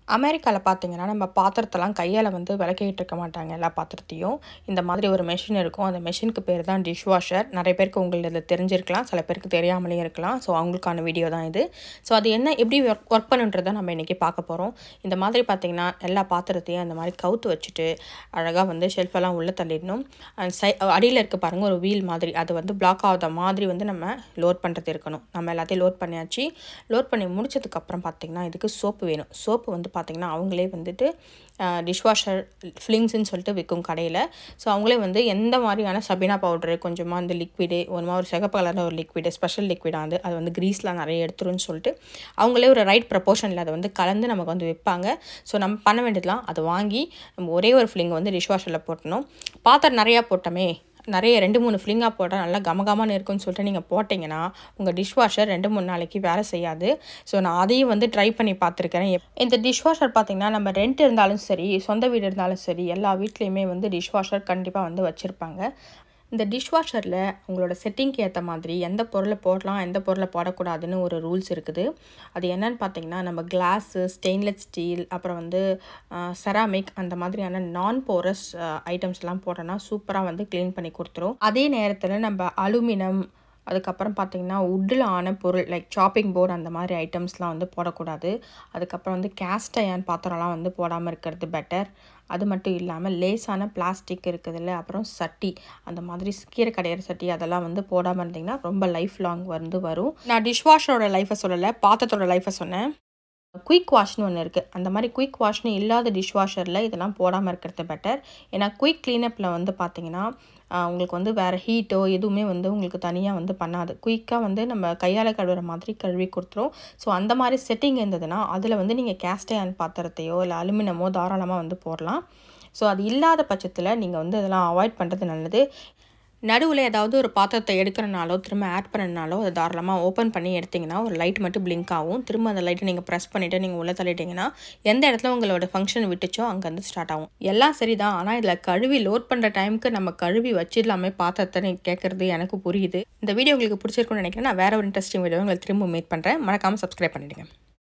அமெரிக்காவில் பார்த்தீங்கன்னா நம்ம பாத்திரத்தெல்லாம் கையால் வந்து விளக்கிட்டு இருக்க மாட்டாங்க எல்லா பாத்திரத்தையும் இந்த மாதிரி ஒரு மெஷின் இருக்கும் அந்த மெஷினுக்கு பேர் தான் டிஷ் வாஷர் நிறைய பேருக்கு உங்களுக்கு இதில் தெரிஞ்சிருக்கலாம் சில பேருக்கு தெரியாமலே இருக்கலாம் ஸோ அவங்களுக்கான வீடியோ தான் இது ஸோ அது என்ன எப்படி ஒர்க் ஒர்க் பண்ணுன்றதை நம்ம இன்றைக்கி பார்க்க போகிறோம் இந்த மாதிரி பார்த்தீங்கன்னா எல்லா பாத்திரத்தையும் அந்த மாதிரி கவுத்து வச்சுட்டு அழகாக வந்து ஷெல்ஃபெல்லாம் உள்ளே தள்ளிடணும் அண்ட் சை அடியில் இருக்க பாருங்கள் ஒரு வீல் மாதிரி அது வந்து பிளாக் ஆகாத மாதிரி வந்து நம்ம லோட் பண்ணுறது இருக்கணும் நம்ம எல்லாத்தையும் லோட் பண்ணியாச்சு லோட் பண்ணி முடிச்சதுக்கப்புறம் பார்த்திங்கன்னா இதுக்கு சோப்பு வேணும் சோப்பு வந்து பார்த்திங்கன்னா அவங்களே வந்துட்டு டிஷ்வாஷர் ஃபிலிங்ஸ்ன்னு சொல்லிட்டு விற்கும் கடையில் ஸோ அவங்களே வந்து எந்த மாதிரியான சபீனா பவுடரு கொஞ்சமாக இந்த லிக்விடு ஒரு மாதிரி ஒரு சிகப்பு கலரில் ஒரு லிக்விடு ஸ்பெஷல் லிக்விடாக வந்து அது வந்து க்ரீஸ்லாம் நிறைய எடுத்துருன்னு சொல்லிட்டு அவங்களே ஒரு ரைட் ப்ரப்போர்ஷனில் அதை வந்து கலந்து நமக்கு வந்து விற்பாங்க ஸோ நம்ம பண்ண வேண்டியதுலாம் அதை வாங்கி நம்ம ஒரே ஒரு ஃபில்லிங் வந்து டிஷ்வாஷரில் போட்டணும் பாத்திரம் நிறையா போட்டோமே நிறைய ரெண்டு மூணு ஃபில்லிங்காக போட்டால் நல்லா கமகமான இருக்குன்னு சொல்லிட்டு நீங்கள் போட்டிங்கன்னா உங்கள் டிஷ்வாஷர் ரெண்டு மூணு நாளைக்கு வேலை செய்யாது ஸோ நான் அதையும் வந்து ட்ரை பண்ணி பார்த்துருக்கேன் இந்த டிஷ்வாஷர் பார்த்திங்கன்னா நம்ம ரெண்ட் இருந்தாலும் சரி சொந்த வீடு இருந்தாலும் சரி எல்லா வீட்லேயுமே வந்து டிஷ்வாஷர் கண்டிப்பாக வந்து வச்சுருப்பாங்க இந்த டிஷ்வாஷரில் உங்களோட செட்டிங்க்கு ஏற்ற மாதிரி எந்த பொருளை போடலாம் எந்த பொருளை போடக்கூடாதுன்னு ஒரு ரூல்ஸ் இருக்குது அது என்னன்னு பார்த்தீங்கன்னா நம்ம கிளாஸு ஸ்டெயின்லெஸ் ஸ்டீல் அப்புறம் வந்து செராமிக் அந்த மாதிரியான நான் போரஸ் ஐட்டம்ஸ்லாம் போட்டோன்னா சூப்பராக வந்து க்ளீன் பண்ணி கொடுத்துரும் அதே நேரத்தில் நம்ம அலுமினியம் அதுக்கப்புறம் பார்த்திங்கன்னா உட்டில் ஆன பொருள் லைக் சாப்பிங் போர்டு அந்த மாதிரி ஐட்டம்ஸ்லாம் வந்து போடக்கூடாது அதுக்கப்புறம் வந்து கேஸ்ட் அயன் பாத்திரம்லாம் வந்து போடாமல் இருக்கிறது பெட்டர் அது மட்டும் இல்லாமல் லேசான பிளாஸ்டிக் இருக்குதுல்ல அப்புறம் சட்டி அந்த மாதிரி கீரை கடையிற சட்டி அதெல்லாம் வந்து போடாமல் இருந்திங்கன்னா ரொம்ப லைஃப் லாங் வந்து வரும் நான் டிஷ்வாஷரோட லைஃப்பை சொல்லலை பாத்திரத்தோட லைஃப்பை சொன்னேன் குயிக் வாஷ்னு ஒன்று இருக்குது அந்த மாதிரி குயிக் வாஷ்னு இல்லாத டிஷ்வாஷரில் இதெல்லாம் போடாமல் இருக்கிறது பெட்டர் ஏன்னா குயிக் க்ளீனப்பில் வந்து பார்த்திங்கன்னா உங்களுக்கு வந்து வேறு ஹீட்டோ எதுவுமே வந்து உங்களுக்கு தனியாக வந்து பண்ணாது குயிக்காக வந்து நம்ம கையால் கழுவுற மாதிரி கழுவி கொடுத்துரும் ஸோ அந்த மாதிரி செட்டிங் இருந்ததுன்னா அதில் வந்து நீங்கள் கேஸ்டையான் பாத்திரத்தையோ இல்லை அலுமினியமோ தாராளமாக வந்து போடலாம் ஸோ அது இல்லாத பட்சத்தில் நீங்கள் வந்து அதெல்லாம் அவாய்ட் பண்ணுறது நல்லது நடுவில் ஏதாவது ஒரு பாத்திரத்தை எடுக்கிறனாலோ திரும்ப ஆட் பண்ணனாலோ அதை தாராளமாக ஓப்பன் பண்ணி எடுத்திங்கன்னா ஒரு லைட் மட்டும் பிளிங்க் ஆகும் திரும்ப அந்த லைட்டை நீங்கள் ப்ரெஸ் பண்ணிவிட்டு நீங்கள் உள்ளே தள்ளிட்டிங்கன்னா எந்த இடத்துல உங்களோட ஃபங்க்ஷன் விட்டுச்சோ அங்கேருந்து ஸ்டார்ட் ஆகும் எல்லாம் சரிதான் ஆனால் இதில் கழுவி லோட் பண்ணுற டைமுக்கு நம்ம கழுவி வச்சிடலாமே பாத்திரத்தை நீங்கள் கேட்குறது எனக்கு புரியுது இந்த வீடியோ உங்களுக்கு பிடிச்சிருக்குன்னு நினைக்கிறேன் நான் வேறு ஒரு இன்ட்ரெஸ்டிங் வீடியோ உங்களுக்கு திரும்ப மீட் பண்ணுறேன் மறக்காமல் சப்ஸ்கிரைப் பண்ணிவிடுங்க